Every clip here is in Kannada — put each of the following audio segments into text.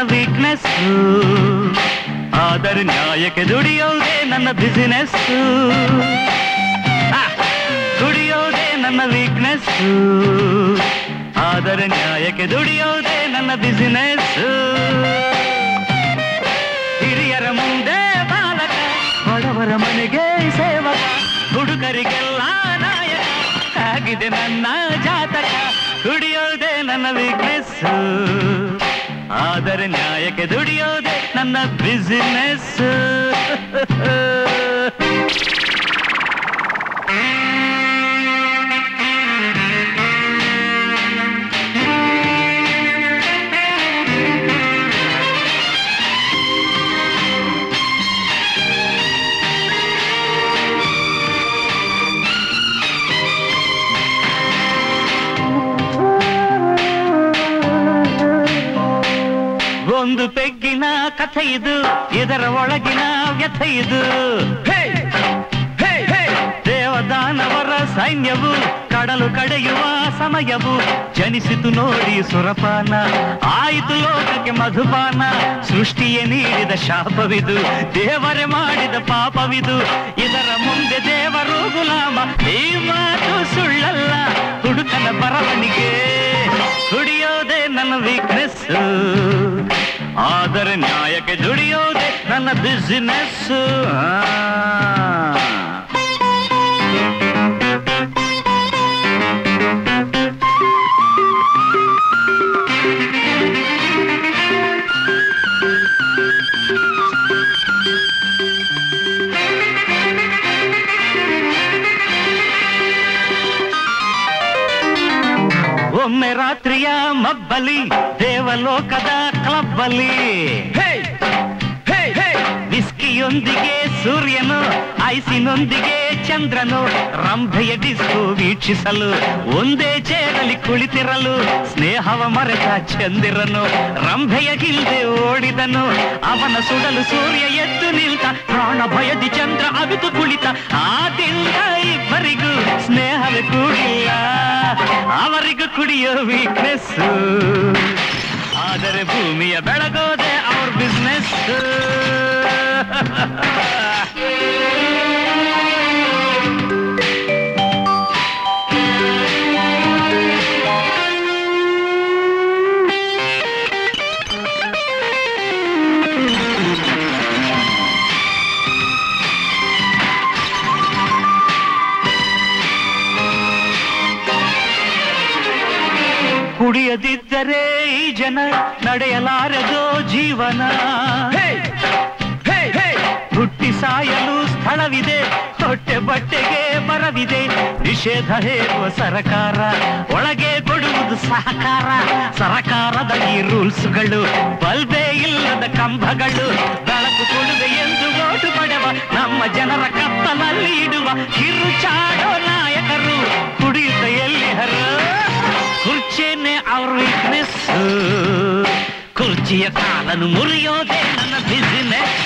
ವೀಕ್ನೆಸ್ ಆದರೆ ನ್ಯಾಯಕ್ಕೆ ದುಡಿಯೋದೇ ನನ್ನ ಬಿಸಿನೆಸ್ ದುಡಿಯೋದೇ ನನ್ನ ವೀಕ್ನೆಸ್ ಆದರೆ ನ್ಯಾಯಕ್ಕೆ ದುಡಿಯೋದೇ ನನ್ನ ಬಿಸಿನೆಸ್ ಹಿರಿಯರ ಮುಂದೆ ಬಾಲಕ ಬಡವರ ಮನೆಗೆ ಸೇವಕ ಹುಡುಗರಿಗೆಲ್ಲ ನಾಯಕ ಆಗಿದೆ ನನ್ನ ಜಾತಕ ದುಡಿಯೋದೇ ನನ್ನ ವೀಕ್ನೆಸ್ ಆದರೆ ನ್ಯಾಯಕ್ಕೆ ದುಡಿಯೋದೇ ನನ್ನ ಬಿಸಿನೆಸ್ ಒಂದು ಪೆಗ್ಗಿನ ಕಥೆ ಇದು ಇದರ ಒಳಗಿನ ವ್ಯಥೆ ಇದು ಹೇ! ಹೇ! ಹೇ! ದೇವದಾನವರ ಸೈನ್ಯವು ಕಡಲು ಕಡೆಯುವ ಸಮಯವು ಜನಿಸಿತು ನೋಡಿ ಸುರಪಾನ ಆಯಿತು ಲೋಕಕ್ಕೆ ಮಧುಪಾನ ಸೃಷ್ಟಿಯೇ ನೀಡಿದ ಶಾಪವಿದು ದೇವರೇ ಮಾಡಿದ ಪಾಪವಿದು ಇದರ ಮುಂದೆ ದೇವರು ಗುಲಾಮ ಈ ಮಾತು ಸುಳ್ಳಲ್ಲ ಹುಡುಕನ ಬರವಣಿಗೆ ದುಡಿಯೋದೇ ನನ್ನ ವೀಕ್ನೆಸ್ ಆದರೆ ನ್ಯಾಯಕ್ಕೆ ದುಡಿಯೋದೇ ನನ್ನ ಬಿಸಿನೆಸ್ ಒಮ್ಮೆ ರಾತ್ರಿಯ ಮಬ್ಬಲಿ ದೇವಲೋಕದ ಕ್ಲಬ್ಬಲ್ಲಿ ವಿಸ್ಕಿಯೊಂದಿಗೆ ಸೂರ್ಯನು ಐಸಿನೊಂದಿಗೆ ಚಂದ್ರನು ರಂಭೆಯ ಡಿಸ್ಕೋ ವೀಕ್ಷಿಸಲು ಒಂದೇ ಚೇರಲ್ಲಿ ಕುಳಿತಿರಲು ಸ್ನೇಹವ ಮರೆತ ಚಂದಿರನು ರಂಭೆಯ ಹಿಂದೆ ಓಡಿದನು ಅವನ ಸುಡಲು ಸೂರ್ಯ ಎದ್ದು ನಿಲ್ತ ಪ್ರಾಣ ಭಯದಿ ಚಂದ್ರ ಅವಿತು ಕುಳಿತ ಆದಿಂದ ಇಬ್ಬರಿಗೂ ಸ್ನೇಹವೇ ಕೂಡಿಲ್ಲ ಅವರಿಗೂ ಕುಡಿಯೋ ವೀಕ್ನೆಸ್ ಆದರೆ ಭೂಮಿಯ ಬೆಳಗೋದೆ ಅವ್ರ ಬಿಸ್ನೆಸ್ ಕುಡಿಯದಿದ್ದರೆ ಈ ಜನ ನಡೆಯಲಾರದೋ ಜೀವನ ಹುಟ್ಟಿ ಸಾಯಲು ಸ್ಥಳವಿದೆ ಹೊಟ್ಟೆ ಬಟ್ಟೆಗೆ ಮರವಿದೆ ನಿಷೇಧ ಹೇರುವ ಸರಕಾರ ಒಳಗೆ ಕೊಡುವುದು ಸಹಕಾರ ಸರಕಾರದ ಈ ರೂಲ್ಸ್ಗಳು ಬಲ್ಬೇ ಇಲ್ಲದ ಕಂಬಗಳು ಬೆಳಕು ಕೊಡುವೆ ಎಂದು ಓಟು ಪಡೆವ ನಮ್ಮ ಜನರ ಕತ್ತಲಲ್ಲಿ ಇಡುವ ಕಿರುಚಾಡೋ ನಾಯಕರು ಕುಡಿಯುತ್ತ ಎಲ್ಲಿ ಹರ ಕುರ್ಚಿಯನ್ನೇ ಅವ್ರ ವೀಕ್ನೆಸ್ ಕುರ್ಚಿಯ ಕಾಲನ್ನು ಮುರಿಯೋದೇ ನನ್ನ ಬಿಸಿನೆಸ್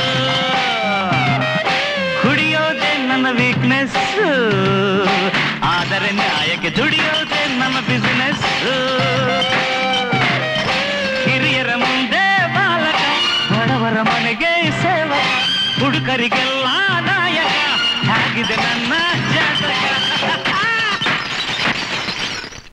ಕುಡಿಯೋದೇ ನನ್ನ ವೀಕ್ನೆಸ್ ಆದರೆ ನ್ಯಾಯಕ್ಕೆ ದುಡಿಯೋದೇ ನನ್ನ ಬಿಸಿನೆಸ್ ಹಿರಿಯರ ಮುಂದೆ ಬಾಲಕ ಬಡವರ ಮನೆಗೆ ಸೇವಕ ಹುಡುಗರಿಗೆಲ್ಲ ನಾಯಕ ಆಗಿದೆ ನನ್ನ